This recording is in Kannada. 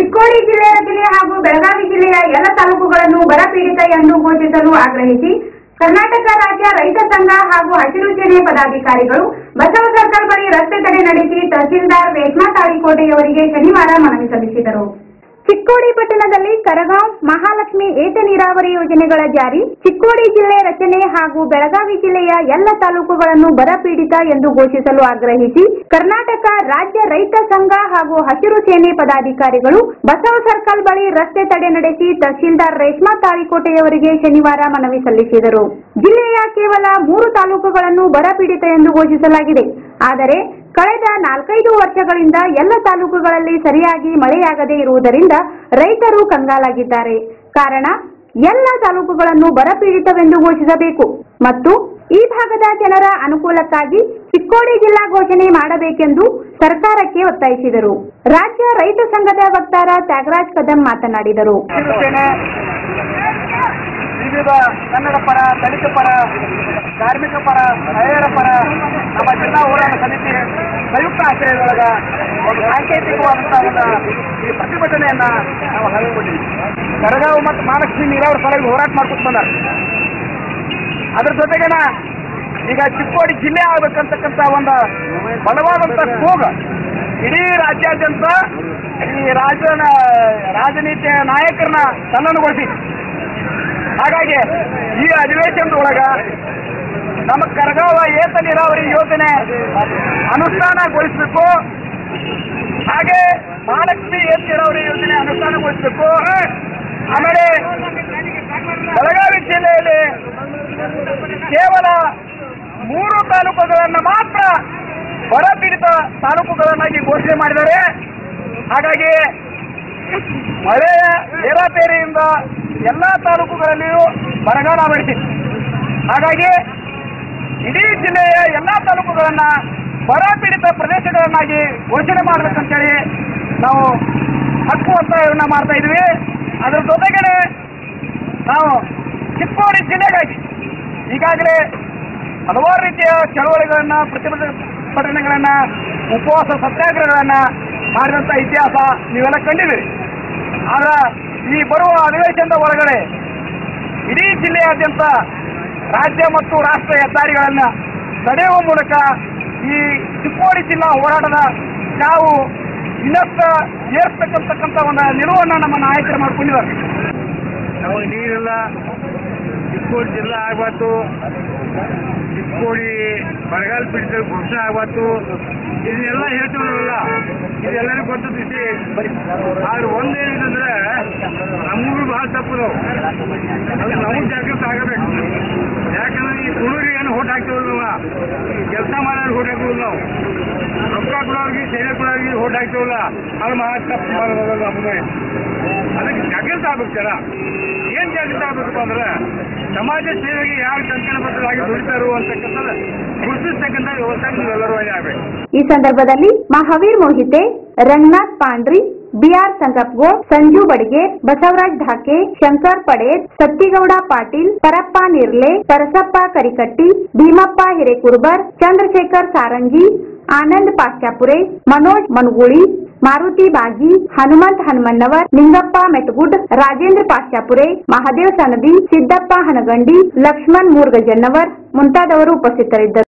ಚಿಕ್ಕೋಡಿ ಜಿಲ್ಲೆ ರಚನೆ ಹಾಗೂ ಬೆಳಗಾವಿ ಜಿಲ್ಲೆಯ ಎಲ್ಲ ತಾಲೂಕುಗಳನ್ನು ಬರಪೀಡಿತ ಎಂದು ಘೋಷಿಸಲು ಆಗ್ರಹಿಸಿ ಕರ್ನಾಟಕ ರಾಜ್ಯ ರೈತ ಸಂಘ ಹಾಗೂ ಹಸಿರು ಸೇನೆ ಪದಾಧಿಕಾರಿಗಳು ಬಸವ ಸರ್ಕಲ್ ಬಳಿ ರಸ್ತೆ ತಡೆ ನಡೆಸಿ ತಹಸೀಲ್ದಾರ್ ರೇಷ್ಮಾ ತಾಳಿಕೋಟೆಯವರಿಗೆ ಶನಿವಾರ ಮನವಿ ಸಲ್ಲಿಸಿದರು ಚಿಕ್ಕೋಡಿ ಪಟ್ಟಣದಲ್ಲಿ ಕರಗಾಂವ್ ಮಹಾಲಕ್ಷ್ಮಿ ಏತ ನೀರಾವರಿ ಯೋಜನೆಗಳ ಜಾರಿ ಚಿಕ್ಕೋಡಿ ಜಿಲ್ಲೆ ರಚನೆ ಹಾಗೂ ಬೆಳಗಾವಿ ಜಿಲ್ಲೆಯ ಎಲ್ಲ ತಾಲೂಕುಗಳನ್ನು ಬರಪೀಡಿತ ಎಂದು ಘೋಷಿಸಲು ಆಗ್ರಹಿಸಿ ಕರ್ನಾಟಕ ರಾಜ್ಯ ರೈತ ಸಂಘ ಹಾಗೂ ಹಸಿರು ಸೇನೆ ಪದಾಧಿಕಾರಿಗಳು ಬಸವ ಸರ್ಕಲ್ ಬಳಿ ರಸ್ತೆ ತಡೆ ನಡೆಸಿ ತಹಸೀಲ್ದಾರ್ ರೇಷ್ಮಾ ತಾಳಿಕೋಟೆಯವರಿಗೆ ಶನಿವಾರ ಮನವಿ ಸಲ್ಲಿಸಿದರು ಜಿಲ್ಲೆಯ ಕೇವಲ ಮೂರು ತಾಲೂಕುಗಳನ್ನು ಬರಪೀಡಿತ ಎಂದು ಘೋಷಿಸಲಾಗಿದೆ ಆದರೆ ಕಳೆದ ನಾಲ್ಕೈದು ವರ್ಷಗಳಿಂದ ಎಲ್ಲ ತಾಲೂಕುಗಳಲ್ಲಿ ಸರಿಯಾಗಿ ಮಳೆಯಾಗದೇ ಇರುವುದರಿಂದ ರೈತರು ಕಂಗಾಲಾಗಿದ್ದಾರೆ ಕಾರಣ ಎಲ್ಲ ತಾಲೂಕುಗಳನ್ನು ಬರಪೀಡಿತವೆಂದು ಘೋಷಿಸಬೇಕು ಮತ್ತು ಈ ಭಾಗದ ಜನರ ಅನುಕೂಲಕ್ಕಾಗಿ ಚಿಕ್ಕೋಡಿ ಜಿಲ್ಲಾ ಘೋಷಣೆ ಮಾಡಬೇಕೆಂದು ಸರ್ಕಾರಕ್ಕೆ ಒತ್ತಾಯಿಸಿದರು ರಾಜ್ಯ ರೈತ ಸಂಘದ ವಕ್ತಾರ ತ್ಯಾಗರಾಜ್ ಕದಂ ಮಾತನಾಡಿದರು ಶಿವಸೇನೆ ವಿವಿಧ ಕನ್ನಡ ಪರ ದಲಿತ ಪರ ಕಾರ್ಮಿಕ ಪರ ಮಹಿಳೆಯರ ಪರ ನಮ್ಮ ಜಿಲ್ಲಾ ಹೋರಾಟ ಸಮಿತಿ ಸಂಯುಕ್ತ ಆಶ್ರಯದೊಳಗ ಒಂದು ಸಾಂಕೇತಿಕವಾದಂತಹ ಒಂದು ಈ ಪ್ರತಿಭಟನೆಯನ್ನ ನಾವು ಹಮ್ಮಿಕೊಂಡಿದ್ದೀವಿ ಕರಗಾವು ಮತ್ತು ಮಹಾಲಕ್ಷ್ಮಿ ನೀರಾವರಿ ಸಲುವಾಗಿ ಹೋರಾಟ ಮಾಡ್ಕೊತ ಬಂದಾರ ಅದ್ರ ಜೊತೆಗೇನ ಈಗ ಚಿಕ್ಕೋಡಿ ಜಿಲ್ಲೆ ಆಗ್ಬೇಕಂತಕ್ಕಂತ ಒಂದು ಬಲವಾದಂತ ಕೂಗ ಇಡೀ ರಾಜ್ಯಾದ್ಯಂತ ಈ ರಾಜ್ಯ ರಾಜನೀತಿಯ ನಾಯಕರನ್ನ ತಲ್ಲಣಗೊಳಿಸಿ ಹಾಗಾಗಿ ಈ ಅಧಿವೇಶನದೊಳಗ ನಮ್ಮ ಕರಗಾವ ಏತ ನೀರಾವರಿ ಯೋಜನೆ ಅನುಷ್ಠಾನಗೊಳಿಸಬೇಕು ಹಾಗೆ ಮಹಾಲಕ್ಷ್ಮಿ ಏತ ನೀರಾವರಿ ಯೋಜನೆ ಅನುಷ್ಠಾನಗೊಳಿಸಬೇಕು ಆಮೇಲೆ ಬೆಳಗಾವಿ ಜಿಲ್ಲೆಯಲ್ಲಿ ಕೇವಲ ಮೂರು ತಾಲೂಕುಗಳನ್ನು ಮಾತ್ರ ಬರಪೀಡಿತ ತಾಲೂಕುಗಳನ್ನಾಗಿ ಘೋಷಣೆ ಮಾಡಿದ್ದಾರೆ ಹಾಗಾಗಿ ಮಳೆಯ ಏರಾಪೇರಿಯಿಂದ ಎಲ್ಲ ತಾಲೂಕುಗಳಲ್ಲಿಯೂ ಬರಗಾಲ ಆವರಿಸಿದೆ ಹಾಗಾಗಿ ಇಡೀ ಜಿಲ್ಲೆಯ ಎಲ್ಲ ತಾಲೂಕುಗಳನ್ನ ಬರಪೀಡಿತ ಪ್ರದೇಶಗಳನ್ನಾಗಿ ಘೋಷಣೆ ಮಾಡಬೇಕಂತೇಳಿ ನಾವು ಹಕ್ಕು ಒತ್ತಾಯವನ್ನು ಮಾಡ್ತಾ ಇದ್ವಿ ಅದರ ಜೊತೆಗೇನೆ ನಾವು ಚಿಕ್ಕೋಡಿ ಜಿಲ್ಲೆಗಾಗಿ ಈಗಾಗಲೇ ಹಲವಾರು ರೀತಿಯ ಚಳವಳಿಗಳನ್ನ ಪ್ರತಿಭಟನೆಗಳನ್ನ ಉಪವಾಸ ಸತ್ಯಾಗ್ರಹಗಳನ್ನ ಮಾಡಿದಂಥ ಇತಿಹಾಸ ನೀವೆಲ್ಲ ಕಂಡಿದ್ದೀರಿ ಆದ್ರೆ ಈ ಬರುವ ಅಧಿವೇಶನದ ಒಳಗಡೆ ಇಡೀ ಜಿಲ್ಲೆಯಾದ್ಯಂತ ರಾಜ್ಯ ಮತ್ತು ರಾಷ್ಟ್ರ ಹೆದ್ದಾರಿಗಳನ್ನ ತಡೆಯುವ ಮೂಲಕ ಈ ಚಿಕ್ಕೋಡಿ ಜಿಲ್ಲಾ ಹೋರಾಟದ ನಾವು ಇನ್ನಷ್ಟ ಏರ್ಸ್ತಕ್ಕಂತಕ್ಕಂಥ ಒಂದು ನಿಲುವನ್ನು ನಮ್ಮ ನಾಯಕರು ಮಾಡ್ಕೊಂಡಿದ್ದಾರೆ ನಮಗೆ ನೀರಿಲ್ಲ ಚಿಕ್ಕೋಡಿ ಜಿಲ್ಲಾ ಆಗ್ಬಾರ್ದು ಚಿಕ್ಕೋಡಿ ಬರಗಾಲ ಪೀಡಿತ ಘೋಷಣೆ ಆಗ್ಬಾರ್ದು ಇದನ್ನೆಲ್ಲ ಹೇಳ್ತೀವಲ್ಲ ಇದೆಲ್ಲರಿಗೂ ಗೊತ್ತು ವಿಷಯ ಆದ್ರೆ ಒಂದೇನಿದೆ ನಮಗೂ ಬಹಳ ತಪ್ಪು ಅದು ನಮಗ್ ಜಾಗೃತ ಆಗಬೇಕು ಯಾಕಂದ್ರೆ ಈ ಕುಣೂರಿಗೇನು ಹೋಟ್ ಹಾಕ್ತೀವಲ್ಲ ನಾವು ಈ ಕೆಲಸ ಮಾಡೋರು ಹೋಟ್ ಹಾಕ್ತೀವಲ್ಲ ನಾವು ರೊಕ್ಕ ಕೊಡೋರಿಗೆ ಸೇವೆ ಕೊಡೋರಿಗೆ ಹೋಟ್ ಹಾಕ್ತೀವಲ್ಲ ಅದು ಮಹಾ ತಪ್ಪು ಮಾಡೋದು ನಮಗೆ ಅದಕ್ಕೆ ಜಾಗೃತ ಆಗ್ಬೇಕು ಜನ ಏನ್ ಜಾಗೃತ ಆಗ್ಬೇಕಪ್ಪ ಅಂದ್ರೆ ಸಮಾಜ ಸೇವೆಗೆ ಯಾರು ಕಂಕಣಬದ್ಧರಾಗಿ ದುಡಿತಾರೋ ಅಂತಕ್ಕಂಥದ್ದು ಗುರುತಿಸ್ತಕ್ಕಂಥ ವ್ಯವಸ್ಥೆ ನೀವೆಲ್ಲರೂ ಆಗ್ಬೇಕು ಈ ಸಂದರ್ಭದಲ್ಲಿ ಮಹಾವೀರ್ ಮೋಹಿತೆ ರಂಗನಾಥ್ ಪಾಂಡ್ರಿ ಬಿಆರ್ ಸಂಗಪ್ಗೋಳ್ ಸಂಜು ಬಡಿಗೆ ಬಸವರಾಜ್ ಢಾಕೆ ಶಂಕರ್ ಪಡೇದ್ ಸತ್ತಿಗೌಡ ಪಾಟೀಲ್ ಪರಪ್ಪ ನಿರ್ಲೆ ಪರಸಪ್ಪ ಕರಿಕಟ್ಟಿ ಭೀಮಪ್ಪ ಹಿರೇಕುರ್ಬರ್ ಚಂದ್ರಶೇಖರ್ ಸಾರಂಗಿ ಆನಂದ್ ಪಾಶ್ಚಾಪುರೆ ಮನೋಜ್ ಮನುಗುಳಿ ಮಾರುತಿ ಬಾಗಿ ಹನುಮಂತ್ ಹನುಮನ್ನವರ್ ನಿಂಗಪ್ಪ ಮೆಟ್ಗುಡ್ ರಾಜೇಂದ್ರ ಪಾಶ್ಚಾಪುರೆ ಮಹಾದೇವ್ ಸನದಿ ಸಿದ್ದಪ್ಪ ಹನಗಂಡಿ ಲಕ್ಷ್ಮಣ್ ಮೂರ್ಗಜನ್ನವರ್ ಮುಂತಾದವರು ಉಪಸ್ಥಿತರಿದ್ದರು